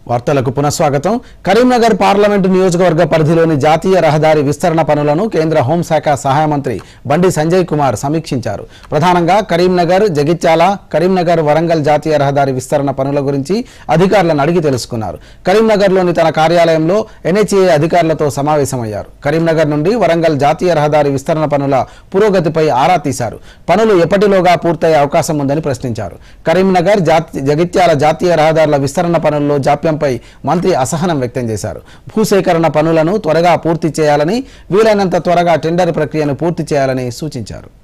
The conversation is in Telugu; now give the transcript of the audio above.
వార్తలకు పునఃస్వాగతం కరీంనగర్ పార్లమెంటు నియోజకవర్గ పరిధిలోని జాతీయ రహదారి విస్తరణ పనులను కేంద్ర హోంశాఖ సహాయ మంత్రి బండి సంజయ్ కుమార్ సమీక్షించారు ప్రధానంగా కరీంనగర్ జగిత్యాల కరీంనగర్ వరంగల్ జాతీయ రహదారి విస్తరణ పనుల గురించి అధికారులను అడిగి తెలుసుకున్నారు కరీంనగర్లోని తన కార్యాలయంలో ఎన్హెచ్ఏ అధికారులతో సమావేశమయ్యారు కరీంనగర్ నుండి వరంగల్ జాతీయ రహదారి విస్తరణ పనుల పురోగతిపై ఆరా తీశారు పనులు ఎప్పటిలోగా పూర్తయ్యే అవకాశం ఉందని ప్రశ్నించారు కరీంనగర్ జాతి జగిత్యాల జాతీయ రహదారుల విస్తరణ పనుల్లో జాప్యంపై మంత్రి అసహనం వ్యక్తం చేశారు భూసేకరణ పనులను త్వరగా పూర్తి చేయాలని వీలైనంత త్వరగా టెండర్ ప్రక్రియను పూర్తి చేయాలని సూచించారు